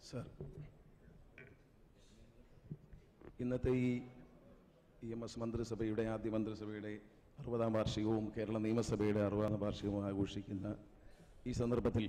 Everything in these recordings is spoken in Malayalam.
സർ ഇന്നത്തെ ഈ ഇ എം എസ് മന്ത്രിസഭയുടെ ആദ്യ മന്ത്രിസഭയുടെ അറുപതാം വാർഷികവും കേരള നിയമസഭയുടെ അറുപതാം വാർഷികവും ആഘോഷിക്കുന്ന ഈ സന്ദർഭത്തിൽ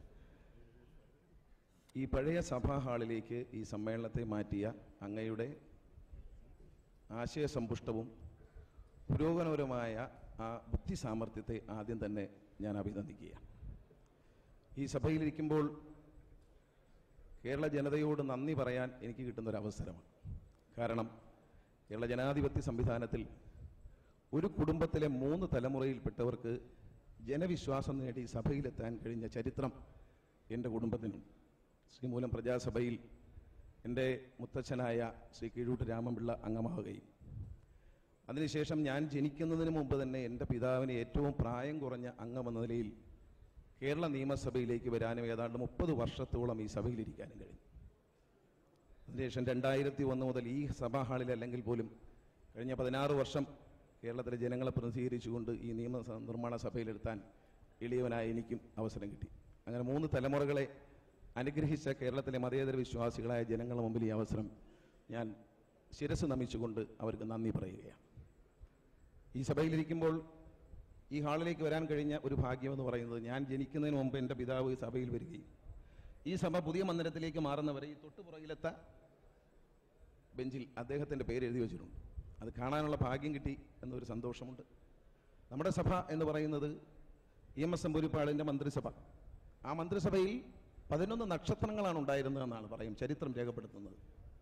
ഈ പഴയ സഭാ ഹാളിലേക്ക് ഈ സമ്മേളനത്തെ മാറ്റിയ അങ്ങയുടെ ആശയസമ്പുഷ്ടവും പുരോഗമനപരമായ ആ ബുദ്ധി സാമർഥ്യത്തെ ആദ്യം തന്നെ ഞാൻ അഭിനന്ദിക്കുകയാണ് ഈ സഭയിലിരിക്കുമ്പോൾ കേരള ജനതയോട് നന്ദി പറയാൻ എനിക്ക് കിട്ടുന്ന ഒരു അവസരമാണ് കാരണം കേരള ജനാധിപത്യ സംവിധാനത്തിൽ ഒരു കുടുംബത്തിലെ മൂന്ന് തലമുറയിൽപ്പെട്ടവർക്ക് ജനവിശ്വാസം നേടി സഭയിലെത്താൻ കഴിഞ്ഞ ചരിത്രം എൻ്റെ കുടുംബത്തിനുണ്ട് ശ്രീമൂലം പ്രജാസഭയിൽ എൻ്റെ മുത്തച്ഛനായ ശ്രീ കീഴൂട്ട് രാമൻപിള്ള അംഗമാവുകയും അതിനുശേഷം ഞാൻ ജനിക്കുന്നതിന് മുമ്പ് തന്നെ എൻ്റെ പിതാവിന് ഏറ്റവും പ്രായം കുറഞ്ഞ അംഗമെന്ന നിലയിൽ കേരള നിയമസഭയിലേക്ക് വരാനും ഏതാണ്ട് മുപ്പത് വർഷത്തോളം ഈ സഭയിലിരിക്കാനും കഴിഞ്ഞു അതിനുശേഷം രണ്ടായിരത്തി ഒന്ന് മുതൽ ഈ സഭാ ഹാളിൽ അല്ലെങ്കിൽ പോലും കഴിഞ്ഞ പതിനാറ് വർഷം കേരളത്തിലെ ജനങ്ങളെ പ്രതിനിധീകരിച്ചുകൊണ്ട് ഈ നിയമ സ- നിർമ്മാണ സഭയിലെടുത്താൻ എളിയവനായ എനിക്കും അവസരം കിട്ടി അങ്ങനെ മൂന്ന് തലമുറകളെ അനുഗ്രഹിച്ച കേരളത്തിലെ മതേതര വിശ്വാസികളായ ജനങ്ങളുടെ മുമ്പിൽ ഈ അവസരം ഞാൻ ശിരസ് നമിച്ചുകൊണ്ട് അവർക്ക് നന്ദി പറയുകയാണ് ഈ സഭയിലിരിക്കുമ്പോൾ ഈ ഹാളിലേക്ക് വരാൻ കഴിഞ്ഞ ഒരു ഭാഗ്യമെന്ന് പറയുന്നത് ഞാൻ ജനിക്കുന്നതിന് മുമ്പ് എൻ്റെ പിതാവ് ഈ സഭയിൽ വരികയും ഈ സഭ പുതിയ മന്ദിരത്തിലേക്ക് മാറുന്നവരെ ഈ തൊട്ടുപുറകിലത്തെ ബെഞ്ചിൽ അദ്ദേഹത്തിൻ്റെ പേര് എഴുതി വെച്ചിട്ടുണ്ട് അത് കാണാനുള്ള ഭാഗ്യം കിട്ടി എന്നൊരു സന്തോഷമുണ്ട് നമ്മുടെ സഭ എന്ന് പറയുന്നത് ഇ എം എസ് എമ്പൂരിപ്പാടിൻ്റെ മന്ത്രിസഭ ആ മന്ത്രിസഭയിൽ പതിനൊന്ന് നക്ഷത്രങ്ങളാണ് ഉണ്ടായിരുന്നതെന്നാണ് പറയും ചരിത്രം രേഖപ്പെടുത്തുന്നത്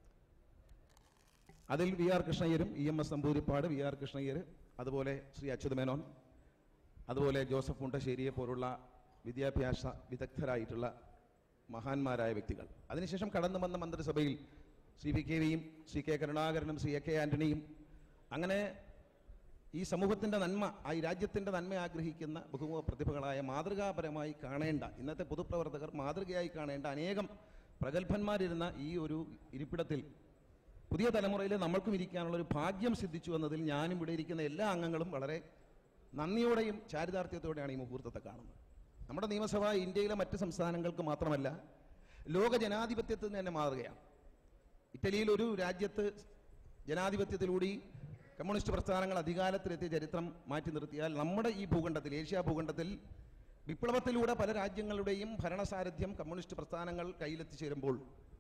അതിൽ വി ആർ കൃഷ്ണയ്യരും E M S Namboodiripad V R Krishna Iyer അതുപോലെ ശ്രീ അച്യുത മേനോൻ അതുപോലെ ജോസഫ് മുണ്ടശ്ശേരിയെ പോലുള്ള വിദ്യാഭ്യാസ വിദഗ്ധരായിട്ടുള്ള മഹാന്മാരായ വ്യക്തികൾ അതിനുശേഷം കടന്നു വന്ന മന്ത്രിസഭയിൽ ശ്രീ വി കെ വിയും ശ്രീ കെ കരുണാകരനും ശ്രീ എ കെ ആന്റണിയും അങ്ങനെ ഈ സമൂഹത്തിൻ്റെ നന്മ ആ ഈ രാജ്യത്തിൻ്റെ നന്മ ആഗ്രഹിക്കുന്ന ബഹുമുഖ പ്രതിഭകളായ മാതൃകാപരമായി കാണേണ്ട ഇന്നത്തെ പൊതുപ്രവർത്തകർ മാതൃകയായി കാണേണ്ട അനേകം പ്രഗത്ഭന്മാരിരുന്ന ഈ ഒരു ഇരിപ്പിടത്തിൽ പുതിയ തലമുറയിൽ നമ്മൾക്കും ഇരിക്കാനുള്ള ഒരു ഭാഗ്യം സിദ്ധിച്ചു എന്നതിൽ ഞാനും ഇവിടെ ഇരിക്കുന്ന എല്ലാ അംഗങ്ങളും വളരെ നന്ദിയോടെയും ചാരിതാർത്ഥ്യത്തോടെയാണ് ഈ മുഹൂർത്തത്തെ കാണുന്നത് നമ്മുടെ നിയമസഭ ഇന്ത്യയിലെ മറ്റ് സംസ്ഥാനങ്ങൾക്ക് മാത്രമല്ല ലോക ജനാധിപത്യത്തിന് തന്നെ മാതൃകയാണ് ഇറ്റലിയിൽ ഒരു രാജ്യത്ത് ജനാധിപത്യത്തിലൂടെ കമ്മ്യൂണിസ്റ്റ് പ്രസ്ഥാനങ്ങൾ അധികാരത്തിലെത്തിയ ചരിത്രം മാറ്റി നിർത്തിയാൽ നമ്മുടെ ഈ ഭൂഖണ്ഡത്തിൽ ഏഷ്യ ഭൂഖണ്ഡത്തിൽ വിപ്ലവത്തിലൂടെ പല രാജ്യങ്ങളുടെയും ഭരണസാരഥ്യം കമ്മ്യൂണിസ്റ്റ് പ്രസ്ഥാനങ്ങൾ കയ്യിലെത്തിച്ചേരുമ്പോൾ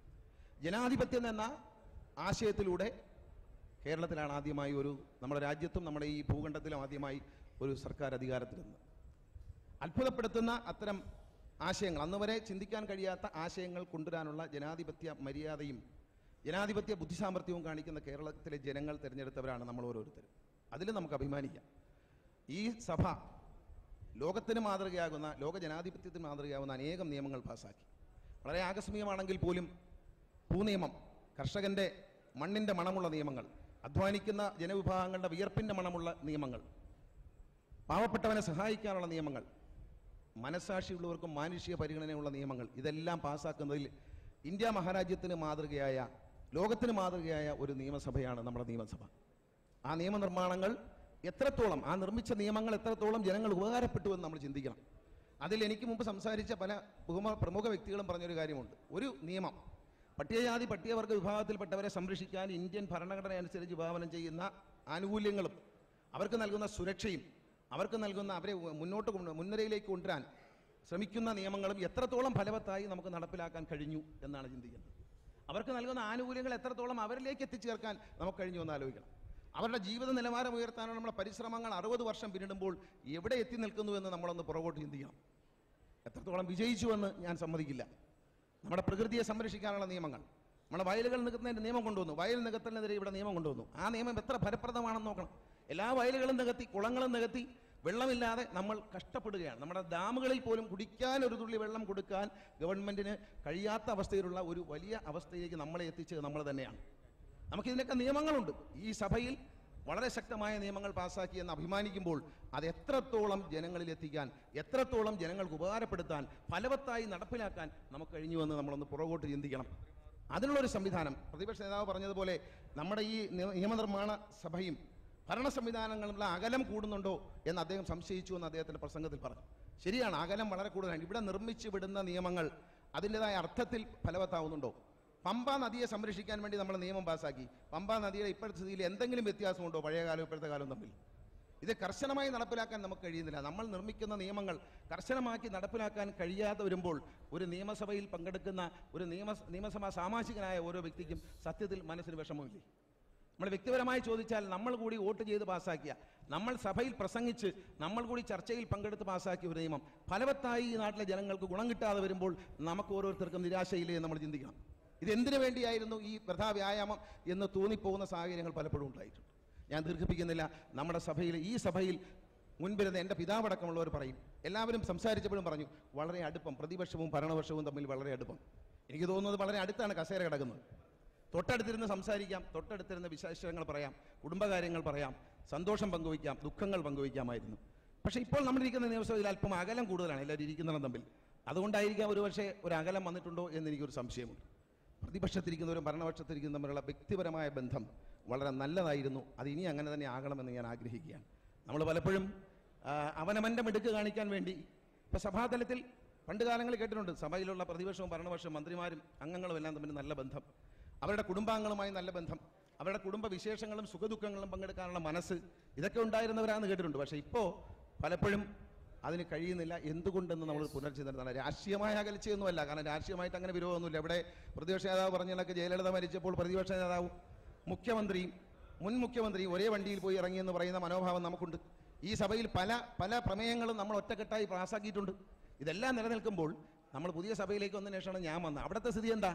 ജനാധിപത്യം എന്ന ആശയത്തിലൂടെ കേരളത്തിലാണ് ആദ്യമായി ഒരു നമ്മുടെ രാജ്യത്തും നമ്മുടെ ഈ ഭൂഖണ്ഡത്തിലും ആദ്യമായി ഒരു സർക്കാർ അധികാരത്തിലെന്ന് അത്ഭുതപ്പെടുത്തുന്ന അത്തരം ആശയങ്ങൾ അന്ന് വരെ ചിന്തിക്കാൻ കഴിയാത്ത ആശയങ്ങൾ കൊണ്ടുവരാനുള്ള ജനാധിപത്യ മര്യാദയും ജനാധിപത്യ ബുദ്ധിസാമർഥ്യവും കാണിക്കുന്ന കേരളത്തിലെ ജനങ്ങൾ തിരഞ്ഞെടുത്തവരാണ് നമ്മൾ ഓരോരുത്തരും അതിൽ നമുക്ക് അഭിമാനിക്കാം ഈ സഭ ലോകത്തിന് മാതൃകയാകുന്ന ലോക ജനാധിപത്യത്തിന് മാതൃകയാകുന്ന അനേകം നിയമങ്ങൾ പാസാക്കി വളരെ ആകസ്മികമാണെങ്കിൽ പോലും ഭൂനിയമം കർഷകൻ്റെ മണ്ണിൻ്റെ മണമുള്ള നിയമങ്ങൾ അധ്വാനിക്കുന്ന ജനവിഭാഗങ്ങളുടെ വിയർപ്പിൻ്റെ മണമുള്ള നിയമങ്ങൾ പാവപ്പെട്ടവനെ സഹായിക്കാനുള്ള നിയമങ്ങൾ മനസാക്ഷിയുള്ളവർക്കും മാനുഷിക പരിഗണനയുള്ള നിയമങ്ങൾ ഇതെല്ലാം പാസ്സാക്കുന്നതിൽ ഇന്ത്യ മഹാരാജ്യത്തിന് മാതൃകയായ ലോകത്തിന് മാതൃകയായ ഒരു നിയമസഭയാണ് നമ്മുടെ നിയമസഭ ആ നിയമനിർമ്മാണങ്ങൾ എത്രത്തോളം ആ നിർമ്മിച്ച നിയമങ്ങൾ എത്രത്തോളം ജനങ്ങൾ ഉപകാരപ്പെട്ടു എന്ന് നമ്മൾ ചിന്തിക്കണം അതിൽ എനിക്ക് മുമ്പ് സംസാരിച്ച പല ബഹുമ പ്രമുഖ വ്യക്തികളും പറഞ്ഞൊരു കാര്യമുണ്ട് ഒരു നിയമം പട്ടികജാതി പട്ടികവർഗ വിഭാഗത്തിൽപ്പെട്ടവരെ സംരക്ഷിക്കാൻ ഇന്ത്യൻ ഭരണഘടന അനുസരിച്ച് വിഭാവനം ചെയ്യുന്ന ആനുകൂല്യങ്ങളും അവർക്ക് നൽകുന്ന സുരക്ഷയും അവർക്ക് നൽകുന്ന അവരെ മുന്നോട്ട് കൊണ്ട് മുൻനിരയിലേക്ക് കൊണ്ടുവരാൻ ശ്രമിക്കുന്ന നിയമങ്ങളും എത്രത്തോളം ഫലവത്തായി നമുക്ക് നടപ്പിലാക്കാൻ കഴിഞ്ഞു എന്നാണ് ചിന്തിക്കുന്നത് അവർക്ക് നൽകുന്ന ആനുകൂല്യങ്ങൾ എത്രത്തോളം അവരിലേക്ക് എത്തിച്ചേർക്കാൻ നമുക്ക് കഴിഞ്ഞു എന്ന് ആലോചിക്കണം അവരുടെ ജീവിത നിലവാരം ഉയർത്താനുള്ള നമ്മുടെ പരിശ്രമങ്ങൾ അറുപത് വർഷം പിന്നിടുമ്പോൾ എവിടെ എത്തി നിൽക്കുന്നു എന്ന് നമ്മളൊന്ന് പുറകോട്ട് ചിന്തിക്കണം എത്രത്തോളം വിജയിച്ചുവെന്ന് ഞാൻ സമ്മതിക്കില്ല നമ്മുടെ പ്രകൃതിയെ സംരക്ഷിക്കാനുള്ള നിയമങ്ങൾ നമ്മുടെ വയലുകൾ നികത്തുന്നതിൻ്റെ നിയമം കൊണ്ടുവന്നു വയൽ നികത്തലിനെതിരെ ഇവിടെ നിയമം കൊണ്ടുവന്നു ആ നിയമം എത്ര ഫലപ്രദമാണെന്ന് നോക്കണം എല്ലാ വയലുകളും നികത്തി കുളങ്ങളും നികത്തി വെള്ളമില്ലാതെ നമ്മൾ കഷ്ടപ്പെടുകയാണ് നമ്മുടെ ഡാമുകളിൽ പോലും കുടിക്കാൻ ഒരു തുള്ളി വെള്ളം കൊടുക്കാൻ ഗവൺമെൻറ്റിന് കഴിയാത്ത അവസ്ഥയിലുള്ള ഒരു വലിയ അവസ്ഥയിലേക്ക് നമ്മളെ എത്തിച്ചത് നമ്മൾ തന്നെയാണ് നമുക്കിതിനൊക്കെ നിയമങ്ങളുണ്ട് ഈ സഭയിൽ വളരെ ശക്തമായ നിയമങ്ങൾ പാസ്സാക്കി എന്ന് അഭിമാനിക്കുമ്പോൾ അത് എത്രത്തോളം ജനങ്ങളിൽ എത്തിക്കാൻ എത്രത്തോളം ജനങ്ങൾക്ക് ഉപകാരപ്പെടുത്താൻ ഫലവത്തായി നടപ്പിലാക്കാൻ നമുക്ക് കഴിഞ്ഞുവെന്ന് നമ്മളൊന്ന് പുറകോട്ട് ചിന്തിക്കണം അതിനുള്ളൊരു സംവിധാനം പ്രതിപക്ഷ നേതാവ് പറഞ്ഞതുപോലെ നമ്മുടെ ഈ നിയ- നിയമനിർമ്മാണ സഭയും ഭരണ സംവിധാനങ്ങളുള്ള അകലം കൂടുന്നുണ്ടോ എന്ന് അദ്ദേഹം സംശയിച്ചു എന്ന് അദ്ദേഹത്തിൻ്റെ പ്രസംഗത്തിൽ പറഞ്ഞു ശരിയാണ് അകലം വളരെ കൂടുതലാണ് ഇവിടെ നിർമ്മിച്ചു വിടുന്ന നിയമങ്ങൾ അതിൻ്റെതായ അർത്ഥത്തിൽ ഫലവത്താവുന്നുണ്ടോ പമ്പാ നദിയെ സംരക്ഷിക്കാൻ വേണ്ടി നമ്മൾ നിയമം പാസ്സാക്കി പമ്പാ നദിയുടെ ഇപ്പോഴത്തെ സ്ഥിതിയിൽ എന്തെങ്കിലും വ്യത്യാസമുണ്ടോ പഴയ കാലവും ഇപ്പോഴത്തെ കാലവും തമ്മിൽ ഇത് കർശനമായി നടപ്പിലാക്കാൻ നമുക്ക് കഴിയുന്നില്ല നമ്മൾ നിർമ്മിക്കുന്ന നിയമങ്ങൾ കർശനമാക്കി നടപ്പിലാക്കാൻ കഴിയാതെ വരുമ്പോൾ ഒരു നിയമസഭയിൽ പങ്കെടുക്കുന്ന ഒരു നിയമ നിയമസഭാ സാമാജികനായ ഓരോ വ്യക്തിക്കും സത്യത്തിൽ മനസ്സിന് വിഷമമില്ലേ നമ്മൾ വ്യക്തിപരമായി ചോദിച്ചാൽ നമ്മൾ കൂടി വോട്ട് ചെയ്ത് പാസ്സാക്കിയ നമ്മൾ സഭയിൽ പ്രസംഗിച്ച് നമ്മൾ കൂടി ചർച്ചയിൽ പങ്കെടുത്ത് പാസ്സാക്കിയ ഒരു നിയമം ഫലവത്തായി ഈ നാട്ടിലെ ജനങ്ങൾക്ക് ഗുണം കിട്ടാതെ വരുമ്പോൾ നമുക്ക് ഓരോരുത്തർക്കും നിരാശയില്ലേ എന്ന് നമ്മൾ ചിന്തിക്കണം ഇത് എന്തിനു വേണ്ടിയായിരുന്നു ഈ വൃഥാ വ്യായാമം എന്ന് തോന്നിപ്പോകുന്ന സാഹചര്യങ്ങൾ പലപ്പോഴും ഉണ്ടായിട്ടുണ്ട് ഞാൻ ദീർഘിപ്പിക്കുന്നില്ല നമ്മുടെ സഭയിൽ ഈ സഭയിൽ മുൻപിരുന്ന എൻ്റെ പിതാവടക്കമുള്ളവർ പറയും എല്ലാവരും സംസാരിച്ചപ്പോഴും പറഞ്ഞു വളരെ അടുപ്പം പ്രതിപക്ഷവും ഭരണപക്ഷവും തമ്മിൽ വളരെ അടുപ്പം എനിക്ക് തോന്നുന്നത് വളരെ അടുത്താണ് കസേര കിടക്കുന്നത് തൊട്ടടുത്തിരുന്ന് സംസാരിക്കാം തൊട്ടടുത്തിരുന്ന് വിശേഷങ്ങൾ പറയാം കുടുംബകാര്യങ്ങൾ പറയാം സന്തോഷം പങ്കുവയ്ക്കാം ദുഃഖങ്ങൾ പങ്കുവയ്ക്കാമായിരുന്നു പക്ഷേ ഇപ്പോൾ നമ്മളിരിക്കുന്ന നിയമസഭയിൽ അല്പം അകലം കൂടുതലാണ് എല്ലാവരും ഇരിക്കുന്നതും തമ്മിൽ അതുകൊണ്ടായിരിക്കാം ഒരുപക്ഷെ ഒരു അകലം വന്നിട്ടുണ്ടോ എന്ന് എനിക്കൊരു സംശയമുണ്ട് പ്രതിപക്ഷത്തിരിക്കുന്നവരും ഭരണപക്ഷത്തിരിക്കുന്നതും തമ്മിലുള്ള വ്യക്തിപരമായ ബന്ധം വളരെ നല്ലതായിരുന്നു അത് ഇനി അങ്ങനെ തന്നെ ആകണമെന്ന് ഞാൻ ആഗ്രഹിക്കുകയാണ് നമ്മൾ പലപ്പോഴും ആ, അവനവൻ്റെ മിടുക്ക് കാണിക്കാൻ വേണ്ടി ഇപ്പോൾ സഭാതലത്തിൽ പണ്ട് കാലങ്ങളിൽ കേട്ടിട്ടുണ്ട് സഭയിലുള്ള പ്രതിപക്ഷവും ഭരണപക്ഷവും മന്ത്രിമാരും അംഗങ്ങളും എല്ലാം തമ്മിൽ നല്ല ബന്ധം അവരുടെ കുടുംബാംഗങ്ങളുമായി നല്ല ബന്ധം അവരുടെ കുടുംബ വിശേഷങ്ങളും സുഖദുഃഖങ്ങളും പങ്കെടുക്കാനുള്ള മനസ്സ് ഇതൊക്കെ ഉണ്ടായിരുന്നവരാണെന്ന് കേട്ടിട്ടുണ്ട് പക്ഷേ ഇപ്പോൾ പലപ്പോഴും അതിന് കഴിയുന്നില്ല എന്തുകൊണ്ടെന്ന് നമ്മൾ പുനർചിന്തനം രാഷ്ട്രീയമായ അകൽച്ചയൊന്നുമല്ല കാരണം രാഷ്ട്രീയമായിട്ട് അങ്ങനെ വിരോധമൊന്നുമില്ല ഇവിടെ പ്രതിപക്ഷ നേതാവ് പറഞ്ഞാലൊക്കെ ജയലളിത മരിച്ചപ്പോൾ പ്രതിപക്ഷ നേതാവും മുഖ്യമന്ത്രിയും മുൻ മുഖ്യമന്ത്രിയും ഒരേ വണ്ടിയിൽ പോയി ഇറങ്ങിയെന്ന് പറയുന്ന മനോഭാവം നമുക്കുണ്ട് ഈ സഭയിൽ പല പല പ്രമേയങ്ങളും നമ്മൾ ഒറ്റക്കെട്ടായി പാസ്സാക്കിയിട്ടുണ്ട് ഇതെല്ലാം നിലനിൽക്കുമ്പോൾ നമ്മൾ പുതിയ സഭയിലേക്ക് വന്നതിന് ശേഷമാണ് ഞാൻ വന്നത് അവിടുത്തെ സ്ഥിതി എന്താ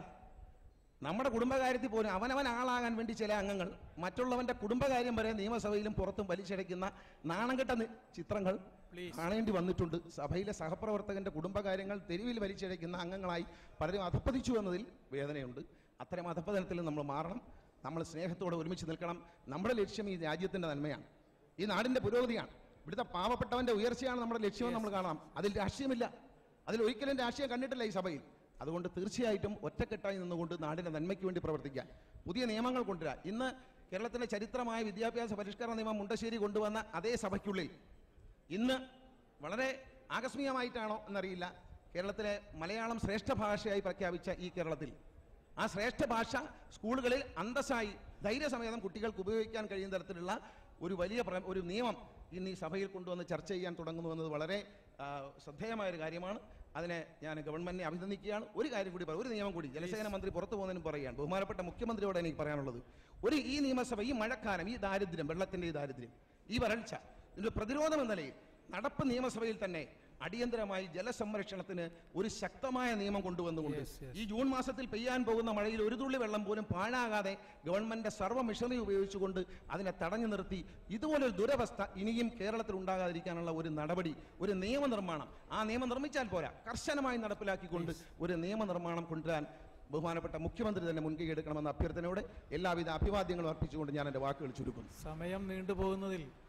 നമ്മുടെ കുടുംബകാര്യത്തിൽ പോലും അവനവൻ ആളാകാൻ വേണ്ടി ചില അംഗങ്ങൾ മറ്റുള്ളവന്റെ കുടുംബകാര്യം വരെ നിയമസഭയിലും പുറത്തും വലിച്ചടയ്ക്കുന്ന നാണംകെട്ട നി- ചിത്രങ്ങൾ Please. കാണേണ്ടി വന്നിട്ടുണ്ട് സഭയിലെ സഹപ്രവർത്തകന്റെ കുടുംബകാര്യങ്ങൾ തെരുവിൽ വലിച്ചടയ്ക്കുന്ന അംഗങ്ങളായി പലരും അധപ്പതിച്ചു എന്നതിൽ വേദനയുണ്ട് അത്തരം അധപ്പതനത്തിൽ നമ്മൾ മാറണം നമ്മൾ സ്നേഹത്തോടെ ഒരുമിച്ച് നിൽക്കണം നമ്മുടെ ലക്ഷ്യം ഈ രാജ്യത്തിന്റെ നന്മയാണ് ഈ നാടിന്റെ പുരോഗതിയാണ് ഇവിടുത്തെ പാവപ്പെട്ടവന്റെ ഉയർച്ചയാണ് നമ്മുടെ ലക്ഷ്യമെന്ന് നമ്മൾ കാണാം അതിൽ രാഷ്ട്രീയമില്ല അതിൽ ഒരിക്കലും രാഷ്ട്രീയം കണ്ടിട്ടില്ല ഈ സഭയിൽ അതുകൊണ്ട് തീർച്ചയായിട്ടും ഒറ്റക്കെട്ടായി നിന്നുകൊണ്ട് നാടിന്റെ നന്മയ്ക്ക് വേണ്ടി പ്രവർത്തിക്കാൻ പുതിയ നിയമങ്ങൾ കൊണ്ടുവരാൻ ഇന്ന് കേരളത്തിലെ ചരിത്രമായ വിദ്യാഭ്യാസ പരിഷ്കരണ നിയമം മുണ്ടശ്ശേരി കൊണ്ടുവന്ന അതേ സഭയ്ക്കുള്ളിൽ ഇന്ന് വളരെ ആകസ്മികമായിട്ടാണോ എന്നറിയില്ല കേരളത്തിലെ മലയാളം ശ്രേഷ്ഠ ഭാഷയായി പ്രഖ്യാപിച്ച ഈ കേരളത്തിൽ ആ ശ്രേഷ്ഠ ഭാഷ സ്കൂളുകളിൽ അന്തസ്സായി ധൈര്യസമേതം കുട്ടികൾക്ക് ഉപയോഗിക്കാൻ കഴിയുന്ന തരത്തിലുള്ള ഒരു വലിയ പ്ര- ഒരു നിയമം ഇന്ന് ഈ സഭയിൽ കൊണ്ടുവന്ന് ചർച്ച ചെയ്യാൻ തുടങ്ങുന്നു എന്നത് വളരെ ആ, ശ്രദ്ധേയമായ ഒരു കാര്യമാണ് അതിനെ ഞാൻ ഗവൺമെന്റിനെ അഭിനന്ദിക്കുകയാണ് ഒരു കാര്യം കൂടി പറയാം ഒരു നിയമം കൂടി ജലസേന മന്ത്രി പുറത്തു പോകുന്നതിനും പറയുകയാണ് ബഹുമാനപ്പെട്ട മുഖ്യമന്ത്രിയോട് എനിക്ക് പറയാനുള്ളത് ഒരു ഈ നിയമസഭ ഈ മഴക്കാലം ഈ ദാരിദ്ര്യം വെള്ളത്തിന്റെ ഈ ദാരിദ്ര്യം ഈ വരൾച്ച ഇതിന്റെ പ്രതിരോധം എന്ന നിലയിൽ നടപ്പ് നിയമസഭയിൽ തന്നെ അടിയന്തരമായി ജലസംരക്ഷണത്തിന് ഒരു ശക്തമായ നിയമം കൊണ്ടുവന്നുകൊണ്ട് Yes, yes. ഈ ജൂൺ മാസത്തിൽ പെയ്യാൻ പോകുന്ന മഴയിൽ ഒരു തുള്ളി വെള്ളം പോലും പാഴാകാതെ ഗവൺമെന്റ് സർവ്വ മിഷനറി ഉപയോഗിച്ചുകൊണ്ട് അതിനെ തടഞ്ഞു നിർത്തി ഇതുപോലൊരു ദുരവസ്ഥ ഇനിയും കേരളത്തിൽ ഉണ്ടാകാതിരിക്കാനുള്ള ഒരു നടപടി ഒരു നിയമനിർമ്മാണം ആ നിയമം നിർമ്മിച്ചാൽ പോരാ കർശനമായി നടപ്പിലാക്കിക്കൊണ്ട് ഒരു നിയമനിർമ്മാണം കൊണ്ടുവരാൻ ബഹുമാനപ്പെട്ട മുഖ്യമന്ത്രി തന്നെ മുൻകൈ എടുക്കണമെന്ന അഭ്യർത്ഥനയോടെ എല്ലാവിധ അഭിവാദ്യങ്ങളും അർപ്പിച്ചുകൊണ്ട് ഞാൻ എൻ്റെ വാക്കുകൾ ചുരുക്കുന്നു സമയം നീണ്ടുപോകുന്നതിൽ